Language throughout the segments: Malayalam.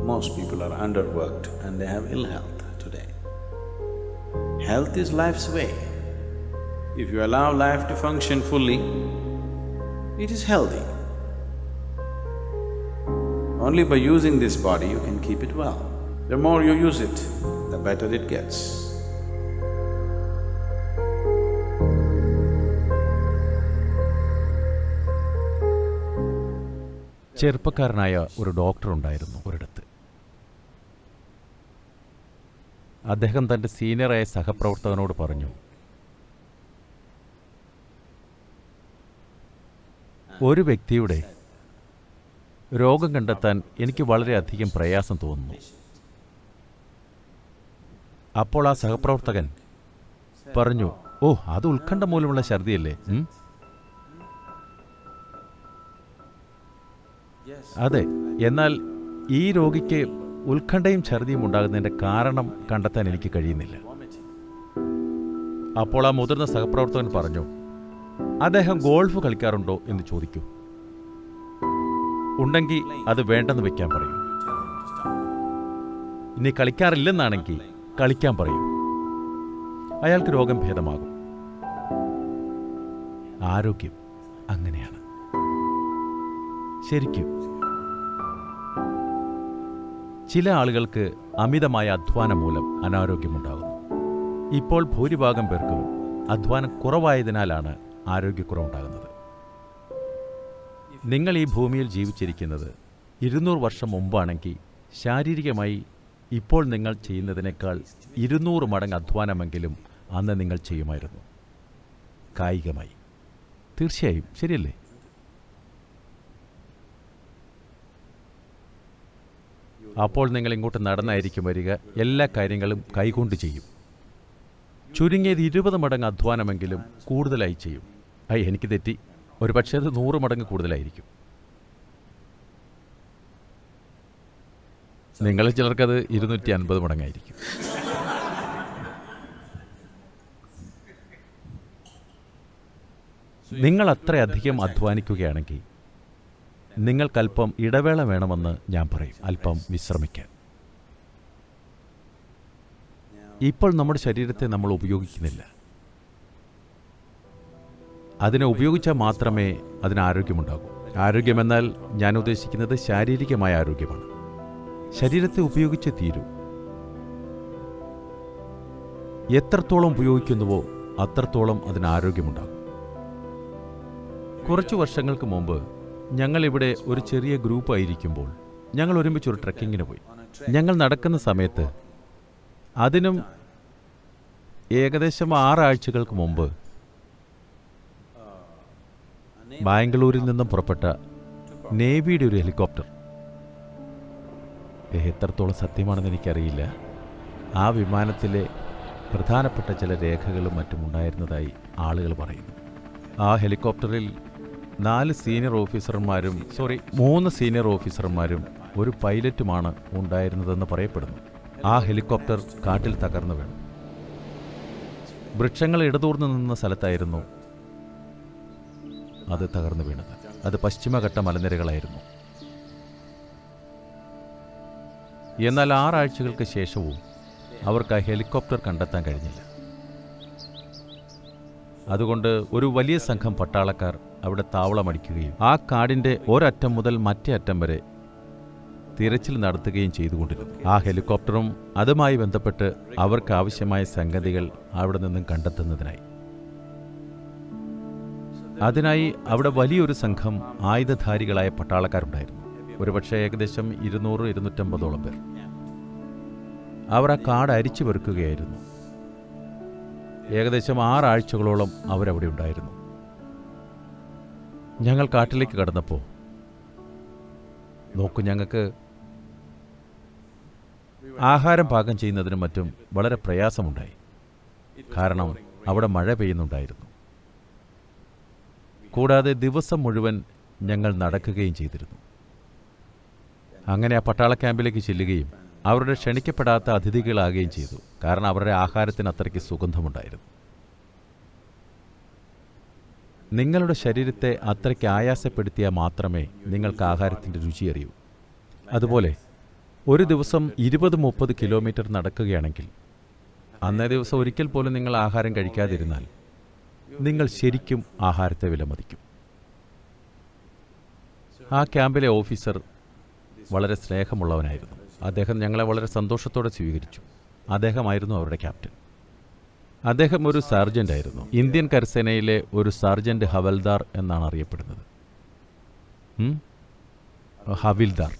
Most people are underworked and they have ill health today. Health is life's way. If you allow life to function fully, it is healthy. Only by using this body you can keep it well. The more you use it, the better it gets. ചെറുപ്പക്കാരനായ ഒരു ഡോക്ടർ ഉണ്ടായിരുന്നു ഒരിടത്ത് അദ്ദേഹം തൻ്റെ സീനിയറായ സഹപ്രവർത്തകനോട് പറഞ്ഞു ഒരു വ്യക്തിയുടെ രോഗം കണ്ടെത്താൻ എനിക്ക് വളരെയധികം പ്രയാസം തോന്നുന്നു അപ്പോൾ ആ സഹപ്രവർത്തകൻ പറഞ്ഞു ഓ അത് ഉത്കണ്ഠ മൂലമുള്ള ഛർദിയല്ലേ ഉം?" അതെ എന്നാൽ ഈ രോഗിക്ക് ഉത്കണ്ഠയും ഛർദിയും ഉണ്ടാകുന്നതിൻ്റെ കാരണം കണ്ടെത്താൻ എനിക്ക് കഴിയുന്നില്ല അപ്പോൾ ആ മുതിർന്ന സഹപ്രവർത്തകൻ പറഞ്ഞു അദ്ദേഹം ഗോൾഫ് കളിക്കാറുണ്ടോ എന്ന് ചോദിക്കൂ ഉണ്ടെങ്കിൽ അത് വേണ്ടെന്ന് വെക്കാൻ പറയൂ ഇനി കളിക്കാറില്ലെന്നാണെങ്കിൽ കളിക്കാൻ പറയൂ അയാൾക്ക് രോഗം ഭേദമാകും ആരോഗ്യം അങ്ങനെയാണ് ശരിക്കും ചില ആളുകൾക്ക് അമിതമായ അധ്വാനം മൂലം അനാരോഗ്യമുണ്ടാകുന്നു ഇപ്പോൾ ഭൂരിഭാഗം പേർക്കും അധ്വാനം കുറവായതിനാലാണ് ആരോഗ്യക്കുറവുണ്ടാകുന്നത് നിങ്ങൾ ഈ ഭൂമിയിൽ ജീവിച്ചിരിക്കുന്നത് ഇരുന്നൂറ് വർഷം മുമ്പാണെങ്കിൽ ശാരീരികമായി ഇപ്പോൾ നിങ്ങൾ ചെയ്യുന്നതിനേക്കാൾ ഇരുന്നൂറ് മടങ്ങ് അധ്വാനമെങ്കിലും അന്ന് നിങ്ങൾ ചെയ്യുമായിരുന്നു കായികമായി തീർച്ചയായും ശരിയല്ലേ അപ്പോൾ നിങ്ങൾ ഇങ്ങോട്ട് നടന്നായിരിക്കും വരിക എല്ലാ കാര്യങ്ങളും കൈകൊണ്ട് ചെയ്യും ചുരുങ്ങിയത് ഇരുപത് മടങ്ങ് അധ്വാനമെങ്കിലും കൂടുതലായി ചെയ്യും ഐ എനിക്ക് തെറ്റി ഒരു പക്ഷേ അത് നൂറ് മടങ്ങ് കൂടുതലായിരിക്കും നിങ്ങളിൽ ചിലർക്കത് ഇരുന്നൂറ്റി അൻപത് മടങ്ങായിരിക്കും നിങ്ങൾ അത്രയധികം അധ്വാനിക്കുകയാണെങ്കിൽ നിങ്ങൾക്കല്പം ഇടവേള വേണമെന്ന് ഞാൻ പറയും അല്പം വിശ്രമിക്കാൻ ഇപ്പോൾ നമ്മുടെ ശരീരത്തെ നമ്മൾ ഉപയോഗിക്കുന്നില്ല അതിനെ ഉപയോഗിച്ചാൽ മാത്രമേ അതിന് ആരോഗ്യമുണ്ടാകൂ ആരോഗ്യമെന്നാൽ ഞാൻ ഉദ്ദേശിക്കുന്നത് ശാരീരികമായ ആരോഗ്യമാണ് ശരീരത്തെ ഉപയോഗിച്ച് തീരൂ എത്രത്തോളം ഉപയോഗിക്കുന്നുവോ അത്രത്തോളം അതിന് ആരോഗ്യമുണ്ടാകും കുറച്ചു വർഷങ്ങൾക്ക് മുമ്പ് ഞങ്ങളിവിടെ ഒരു ചെറിയ ഗ്രൂപ്പ് ആയിരിക്കുമ്പോൾ ഞങ്ങൾ ഒരുമിച്ച് ഒരു ട്രക്കിങ്ങിന് പോയി ഞങ്ങൾ നടക്കുന്ന സമയത്ത് അതിനും ഏകദേശം ആറാഴ്ചകൾക്ക് മുമ്പ് ബാംഗ്ലൂരിൽ നിന്നും പുറപ്പെട്ട നേവിയുടെ ഒരു ഹെലികോപ്റ്റർ എത്രത്തോളം സത്യമാണെന്ന് എനിക്കറിയില്ല ആ വിമാനത്തിലെ പ്രധാനപ്പെട്ട ചില രേഖകളും മറ്റും ഉണ്ടായിരുന്നതായി ആളുകൾ പറയുന്നു ആ ഹെലികോപ്റ്ററിൽ നാല് സീനിയർ ഓഫീസർമാരും സോറി മൂന്ന് സീനിയർ ഓഫീസർമാരും ഒരു പൈലറ്റുമാണ് ഉണ്ടായിരുന്നതെന്ന് പറയപ്പെടുന്നു ആ ഹെലികോപ്റ്റർ കാട്ടിൽ തകർന്നു വീണു വൃക്ഷങ്ങൾ ഇടതൂർന്നു നിന്ന സ്ഥലത്തായിരുന്നു അത് തകർന്നു വീണത് അത് പശ്ചിമഘട്ട മലനിരകളായിരുന്നു എന്നാൽ ആറാഴ്ചകൾക്ക് ശേഷവും അവർക്ക് ആ ഹെലികോപ്റ്റർ കണ്ടെത്താൻ കഴിഞ്ഞില്ല അതുകൊണ്ട് ഒരു വലിയ സംഘം പട്ടാളക്കാർ അവിടെ താവളമടിക്കുകയും ആ കാടിന്റെ ഒരറ്റം മുതൽ മറ്റേ അറ്റം വരെ തിരച്ചിൽ നടത്തുകയും ചെയ്തുകൊണ്ടിരുന്നു ആ ഹെലികോപ്റ്ററും അതുമായി ബന്ധപ്പെട്ട് അവർക്ക് ആവശ്യമായ സംഗതികൾ അവിടെ നിന്നും കണ്ടെത്തുന്നതിനായി അതിനായി അവിടെ വലിയൊരു സംഘം ആയുധധാരികളായ പട്ടാളക്കാരുണ്ടായിരുന്നു ഒരുപക്ഷെ ഏകദേശം ഇരുന്നൂറ് ഇരുന്നൂറ്റമ്പതോളം പേർ അവർ ആ കാട് അരിച്ചു വെറുക്കുകയായിരുന്നു ഏകദേശം ആറാഴ്ചകളോളം അവരവിടെ ഉണ്ടായിരുന്നു ഞങ്ങൾ കാട്ടിലേക്ക് കടന്നപ്പോൾ നോക്കൂ ഞങ്ങൾക്ക് ആഹാരം പാകം ചെയ്യുന്നതിനും മറ്റും വളരെ പ്രയാസമുണ്ടായി കാരണം അവിടെ മഴ പെയ്യുന്നുണ്ടായിരുന്നു കൂടാതെ ദിവസം മുഴുവൻ ഞങ്ങൾ നടക്കുകയും ചെയ്തിരുന്നു അങ്ങനെ ആ പട്ടാള ക്യാമ്പിലേക്ക് ചെല്ലുകയും അവരുടെ ക്ഷണിക്കപ്പെടാത്ത അതിഥികളാകുകയും ചെയ്തു കാരണം അവരുടെ ആഹാരത്തിന് അത്രയ്ക്ക് സുഗന്ധമുണ്ടായിരുന്നു നിങ്ങളുടെ ശരീരത്തെ അത്രയ്ക്ക് ആയാസപ്പെടുത്തിയാൽ മാത്രമേ നിങ്ങൾക്ക് ആഹാരത്തിൻ്റെ രുചി അറിയൂ അതുപോലെ ഒരു ദിവസം ഇരുപത് മുപ്പത് കിലോമീറ്റർ നടക്കുകയാണെങ്കിൽ അന്നേ ദിവസം ഒരിക്കൽ പോലും നിങ്ങൾ ആഹാരം കഴിക്കാതിരുന്നാൽ നിങ്ങൾ ശരിക്കും ആഹാരത്തെ വിലമതിക്കും ആ ക്യാമ്പിലെ ഓഫീസർ വളരെ സ്നേഹമുള്ളവനായിരുന്നു അദ്ദേഹം ഞങ്ങളെ വളരെ സന്തോഷത്തോടെ സ്വീകരിച്ചു അദ്ദേഹമായിരുന്നു അവരുടെ ക്യാപ്റ്റൻ അദ്ദേഹം ഒരു സാർജൻ്റ് ആയിരുന്നു ഇന്ത്യൻ കരസേനയിലെ ഒരു സാർജൻ്റ് ഹവൽദാർ എന്നാണ് അറിയപ്പെടുന്നത് ഉം? ഹവിൽദാർ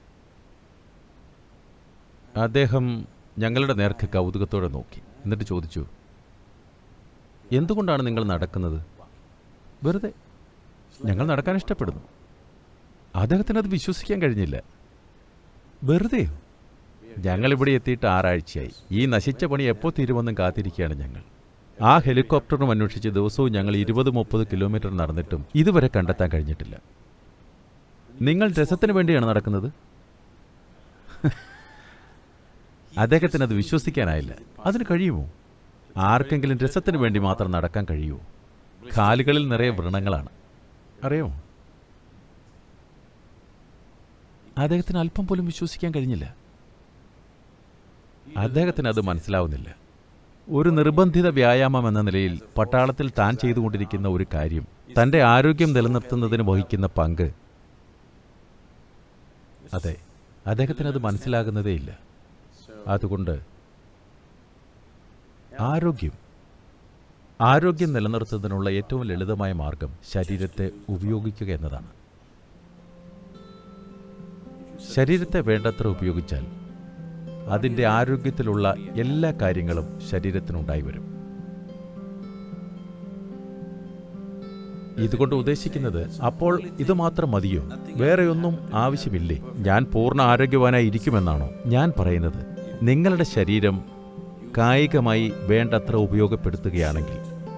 അദ്ദേഹം ഞങ്ങളുടെ നേർക്ക് കൗതുകത്തോടെ നോക്കി എന്നിട്ട് ചോദിച്ചു എന്തുകൊണ്ടാണ് നിങ്ങൾ നടക്കുന്നത് വെറുതെ ഞങ്ങൾ നടക്കാൻ ഇഷ്ടപ്പെടുന്നു അദ്ദേഹത്തിന് അത് വിശ്വസിക്കാൻ കഴിഞ്ഞില്ല വെറുതെയോ ഞങ്ങളിവിടെ എത്തിയിട്ട് ആറാഴ്ചയായി ഈ നശിച്ച പണി എപ്പോൾ തീരുമെന്നും കാത്തിരിക്കുകയാണ് ഞങ്ങൾ ആ ഹെലികോപ്റ്ററും അന്വേഷിച്ച് ദിവസവും ഞങ്ങൾ ഇരുപത് മുപ്പത് കിലോമീറ്റർ നടന്നിട്ടും ഇതുവരെ കണ്ടെത്താൻ കഴിഞ്ഞിട്ടില്ല നിങ്ങൾ രസത്തിന് വേണ്ടിയാണ് നടക്കുന്നത് അദ്ദേഹത്തിന് അത് വിശ്വസിക്കാനായില്ല അതിന് കഴിയുമോ ആർക്കെങ്കിലും രസത്തിന് വേണ്ടി മാത്രം നടക്കാൻ കഴിയുമോ കാലുകളിൽ നിറയെ വ്രണങ്ങളാണ് അറിയാമോ അദ്ദേഹത്തിന് അല്പം പോലും വിശ്വസിക്കാൻ കഴിഞ്ഞില്ല അദ്ദേഹത്തിന് അത് മനസ്സിലാവുന്നില്ല ഒരു നിർബന്ധിത വ്യായാമം എന്ന നിലയിൽ പട്ടാളത്തിൽ താൻ ചെയ്തുകൊണ്ടിരിക്കുന്ന ഒരു കാര്യം തന്റെ ആരോഗ്യം നിലനിർത്തുന്നതിന് വഹിക്കുന്ന പങ്ക് അതെ അദ്ദേഹത്തിന് അത് മനസ്സിലാകുന്നതേയില്ല അതുകൊണ്ട് ആരോഗ്യം ആരോഗ്യം നിലനിർത്തുന്നതിനുള്ള ഏറ്റവും ലളിതമായ മാർഗം ശരീരത്തെ ഉപയോഗിക്കുക എന്നതാണ് ശരീരത്തെ വേണ്ടത്ര ഉപയോഗിച്ചാൽ അതിൻ്റെ ആരോഗ്യത്തിലുള്ള എല്ലാ കാര്യങ്ങളും ശരീരത്തിനുണ്ടായി വരും ഇതുകൊണ്ട് ഉദ്ദേശിക്കുന്നത് അപ്പോൾ ഇത് മാത്രം മതിയോ വേറെയൊന്നും ആവശ്യമില്ലേ ഞാൻ പൂർണ്ണ ആരോഗ്യവാനായി ഇരിക്കുമെന്നാണോ ഞാൻ പറയുന്നത് നിങ്ങളുടെ ശരീരം കായികമായി വേണ്ടത്ര ഉപയോഗപ്പെടുത്തുകയാണെങ്കിൽ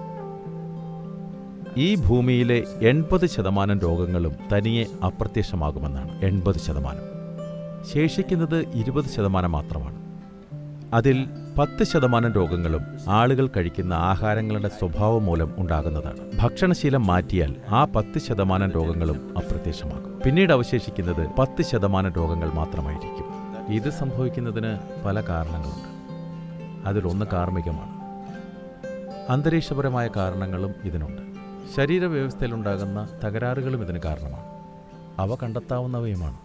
ഈ ഭൂമിയിലെ എൺപത് ശതമാനം രോഗങ്ങളും തനിയെ അപ്രത്യക്ഷമാകുമെന്നാണ് എൺപത് ശതമാനം ശേഷിക്കുന്നത് ഇരുപത് ശതമാനം മാത്രമാണ് അതിൽ പത്ത് ശതമാനം രോഗങ്ങളും ആളുകൾ കഴിക്കുന്ന ആഹാരങ്ങളുടെ സ്വഭാവം മൂലം ഉണ്ടാകുന്നതാണ് ഭക്ഷണശീലം മാറ്റിയാൽ ആ പത്ത് ശതമാനം രോഗങ്ങളും അപ്രത്യക്ഷമാകും പിന്നീട് അവശേഷിക്കുന്നത് പത്ത് ശതമാനം രോഗങ്ങൾ മാത്രമായിരിക്കും ഇത് സംഭവിക്കുന്നതിന് പല കാരണങ്ങളുണ്ട് അതിലൊന്ന് കാർമ്മികമാണ് അന്തരീക്ഷപരമായ കാരണങ്ങളും ഇതിനുണ്ട് ശരീരവ്യവസ്ഥയിലുണ്ടാകുന്ന തകരാറുകളും ഇതിന് കാരണമാണ് അവ കണ്ടെത്താവുന്നവയുമാണ്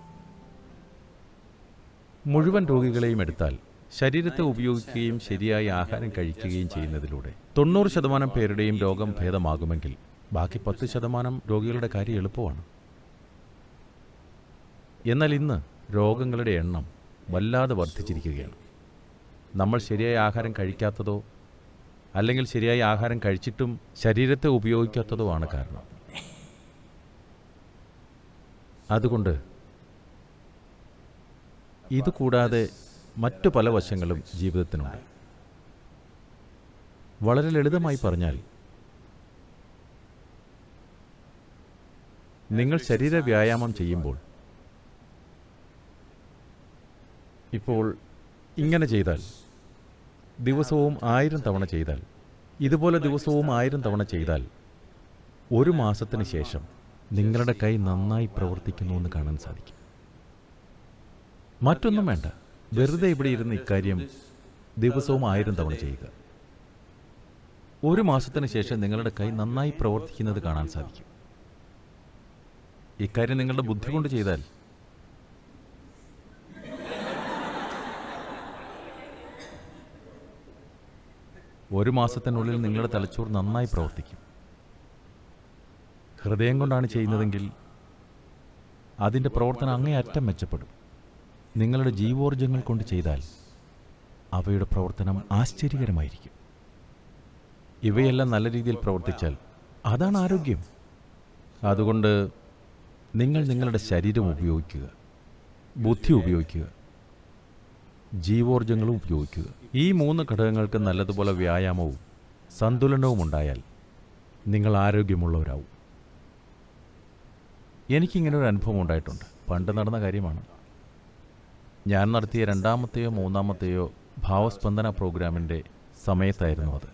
മുഴുവൻ രോഗികളെയും എടുത്താൽ ശരീരത്തെ ഉപയോഗിക്കുകയും ശരിയായി ആഹാരം കഴിക്കുകയും ചെയ്യുന്നതിലൂടെ തൊണ്ണൂറ് ശതമാനം പേരുടെയും രോഗം ഭേദമാകുമെങ്കിൽ ബാക്കി പത്ത് ശതമാനം രോഗികളുടെ കാര്യം എളുപ്പമാണ് എന്നാൽ ഇന്ന് രോഗങ്ങളുടെ എണ്ണം വല്ലാതെ വർദ്ധിച്ചിരിക്കുകയാണ് നമ്മൾ ശരിയായ ആഹാരം കഴിക്കാത്തതോ അല്ലെങ്കിൽ ശരിയായ ആഹാരം കഴിച്ചിട്ടും ശരീരത്തെ ഉപയോഗിക്കാത്തതോ ആണ് കാരണം അതുകൊണ്ട് ഇതുകൂടാതെ മറ്റു പല വശങ്ങളും ജീവിതത്തിനുണ്ട് വളരെ ലളിതമായി പറഞ്ഞാൽ നിങ്ങൾ ശരീര വ്യായാമം ചെയ്യുമ്പോൾ ഇപ്പോൾ ഇങ്ങനെ ചെയ്താൽ ദിവസവും ആയിരം തവണ ചെയ്താൽ ഇതുപോലെ ദിവസവും ആയിരം തവണ ചെയ്താൽ ഒരു മാസത്തിന് ശേഷം നിങ്ങളുടെ കൈ നന്നായി പ്രവർത്തിക്കുന്നുവെന്ന് കാണാൻ സാധിക്കും മറ്റൊന്നും വേണ്ട വെറുതെ ഇവിടെ ഇരുന്ന് ഇക്കാര്യം ദിവസവും ആയിരം തവണ ചെയ്യുക ഒരു മാസത്തിന് ശേഷം നിങ്ങളുടെ കൈ നന്നായി പ്രവർത്തിക്കുന്നത് കാണാൻ സാധിക്കും ഇക്കാര്യം നിങ്ങളുടെ ബുദ്ധി കൊണ്ട് ചെയ്താൽ ഒരു മാസത്തിനുള്ളിൽ നിങ്ങളുടെ തലച്ചോർ നന്നായി പ്രവർത്തിക്കും ഹൃദയം കൊണ്ടാണ് ചെയ്യുന്നതെങ്കിൽ അതിൻ്റെ പ്രവർത്തനം അങ്ങേയറ്റം മെച്ചപ്പെടും നിങ്ങളുടെ ജീവോർജങ്ങൾ കൊണ്ട് ചെയ്താൽ അവയുടെ പ്രവർത്തനം ആശ്ചര്യകരമായിരിക്കും ഇവയെല്ലാം നല്ല രീതിയിൽ പ്രവർത്തിച്ചാൽ അതാണ് ആരോഗ്യം അതുകൊണ്ട് നിങ്ങൾ നിങ്ങളുടെ ശരീരം ഉപയോഗിക്കുക ബുദ്ധി ഉപയോഗിക്കുക ജീവോർജങ്ങളും ഉപയോഗിക്കുക ഈ മൂന്ന് ഘടകങ്ങൾക്ക് നല്ലതുപോലെ വ്യായാമവും സന്തുലനവും ഉണ്ടായാൽ നിങ്ങൾ ആരോഗ്യമുള്ളവരാവും എനിക്കിങ്ങനെ ഒരു അനുഭവം ഉണ്ടായിട്ടുണ്ട് പണ്ട് നടന്ന കാര്യമാണ് ഞാൻ നടത്തിയ രണ്ടാമത്തെയോ മൂന്നാമത്തെയോ ഭാവസ്പന്ദന പ്രോഗ്രാമിൻ്റെ സമയത്തായിരുന്നു അത്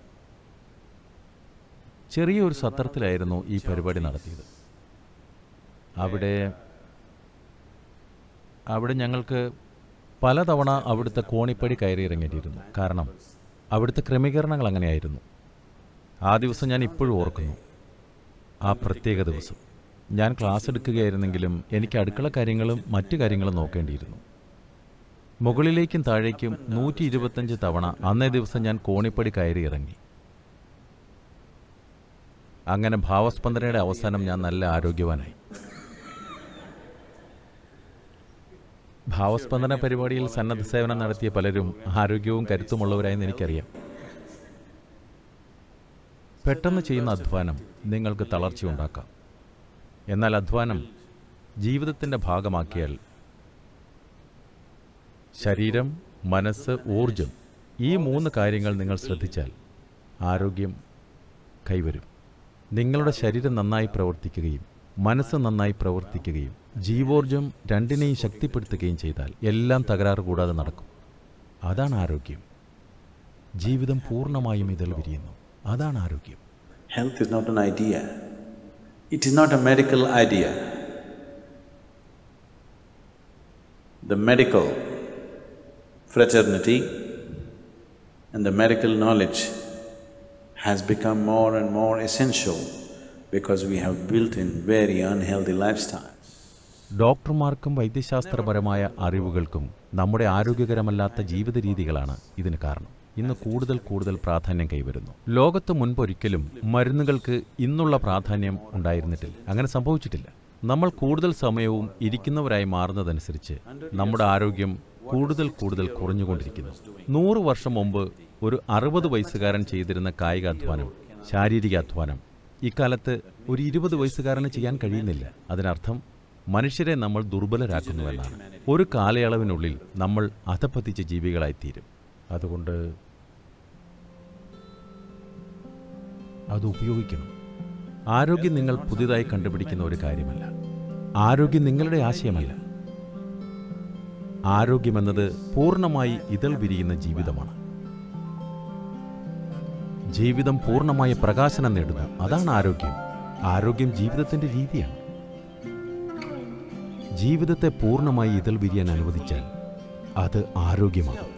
ചെറിയൊരു സത്രത്തിലായിരുന്നു ഈ പരിപാടി നടത്തിയത് അവിടെ അവിടെ ഞങ്ങൾക്ക് പലതവണ അവിടുത്തെ കോണിപ്പടി കയറി ഇറങ്ങേണ്ടിയിരുന്നു കാരണം അവിടുത്തെ ക്രമീകരണങ്ങൾ അങ്ങനെയായിരുന്നു ആ ദിവസം ഞാൻ ഇപ്പോഴും ഓർക്കുന്നു ആ പ്രത്യേക ദിവസം ഞാൻ ക്ലാസ് എടുക്കുകയായിരുന്നെങ്കിലും എനിക്ക് അടുക്കള കാര്യങ്ങളും മറ്റു കാര്യങ്ങളും നോക്കേണ്ടിയിരുന്നു മുകളിലേക്കും താഴേക്കും നൂറ്റി ഇരുപത്തഞ്ച് തവണ അന്നേ ദിവസം ഞാൻ കോണിപ്പടി കയറി ഇറങ്ങി അങ്ങനെ ഭാവസ്പന്ദനയുടെ അവസാനം ഞാൻ നല്ല ആരോഗ്യവാനായി ഭാവസ്പന്ദന പരിപാടിയിൽ സന്നദ്ധ സേവനം നടത്തിയ പലരും ആരോഗ്യവും കരുത്തുമുള്ളവരായെന്ന് എനിക്കറിയാം പെട്ടെന്ന് ചെയ്യുന്ന അധ്വാനം നിങ്ങൾക്ക് തളർച്ചയുണ്ടാക്കാം എന്നാൽ അധ്വാനം ജീവിതത്തിൻ്റെ ഭാഗമാക്കിയാൽ ശരീരം മനസ്സ് ഊർജം ഈ മൂന്ന് കാര്യങ്ങൾ നിങ്ങൾ ശ്രദ്ധിച്ചാൽ ആരോഗ്യം കൈവരും നിങ്ങളുടെ ശരീരം നന്നായി പ്രവർത്തിക്കുകയും മനസ്സ് നന്നായി പ്രവർത്തിക്കുകയും ജീവോർജം രണ്ടിനെയും ശക്തിപ്പെടുത്തുകയും ചെയ്താൽ എല്ലാം തകരാറ് കൂടാതെ നടക്കും അതാണ് ആരോഗ്യം ജീവിതം പൂർണ്ണമായും ഇതിൽ വിരിയുന്നു അതാണ് ആരോഗ്യം Health is not an idea. It is not a medical idea. The medical fraternity and the medical knowledge has become more and more essential because we have built in very unhealthy lifestyles. ഡോക്ടർമാർക്കും വൈദ്യശാസ്ത്രപരമായ അറിവുകൾക്കും നമ്മുടെ ആരോഗ്യകരമല്ലാത്ത ജീവിത രീതികളാണ് ഇതിന് കാരണം ഇന്ന് കൂടുതൽ കൂടുതൽ പ്രാധാന്യം കൈവരുന്നു ലോകത്ത് മുൻപൊരിക്കലും മരുന്നുകൾക്ക് ഇന്നുള്ള പ്രാധാന്യം ഉണ്ടായിരുന്നിട്ടില്ല അങ്ങനെ സംഭവിച്ചിട്ടില്ല നമ്മൾ കൂടുതൽ സമയവും ഇരിക്കുന്നവരായി മാറുന്നതനുസരിച്ച് നമ്മുടെ ആരോഗ്യം കൂടുതൽ കൂടുതൽ കുറഞ്ഞുകൊണ്ടിരിക്കുന്നു നൂറ് വർഷം മുമ്പ് ഒരു അറുപത് വയസ്സുകാരൻ ചെയ്തിരുന്ന കായികാധ്വാനം ശാരീരിക അധ്വാനം ഇക്കാലത്ത് ഒരു ഇരുപത് വയസ്സുകാരന് ചെയ്യാൻ കഴിയുന്നില്ല അതിനർത്ഥം മനുഷ്യരെ നമ്മൾ ദുർബലരാക്കുന്നുവെന്നാണ് ഒരു കാലയളവിനുള്ളിൽ നമ്മൾ അധപ്പതിച്ച ജീവികളായിത്തീരും അതുകൊണ്ട് അത് ഉപയോഗിക്കണം ആരോഗ്യം നിങ്ങൾ പുതിയതായി കണ്ടുപിടിക്കുന്ന ഒരു കാര്യമല്ല ആരോഗ്യം നിങ്ങളുടെ ആശയമല്ല ആരോഗ്യമെന്നത് പൂർണ്ണമായി ഇതൾ വിരിയുന്ന ജീവിതമാണ് ജീവിതം പൂർണ്ണമായ പ്രകാശനം നേടുന്നു അതാണ് ആരോഗ്യം ആരോഗ്യം ജീവിതത്തിന്റെ രീതിയാണ് ജീവിതത്തെ പൂർണ്ണമായി ഇതൾ വിരിയാൻ അനുവദിച്ചാൽ അത് ആരോഗ്യമാകും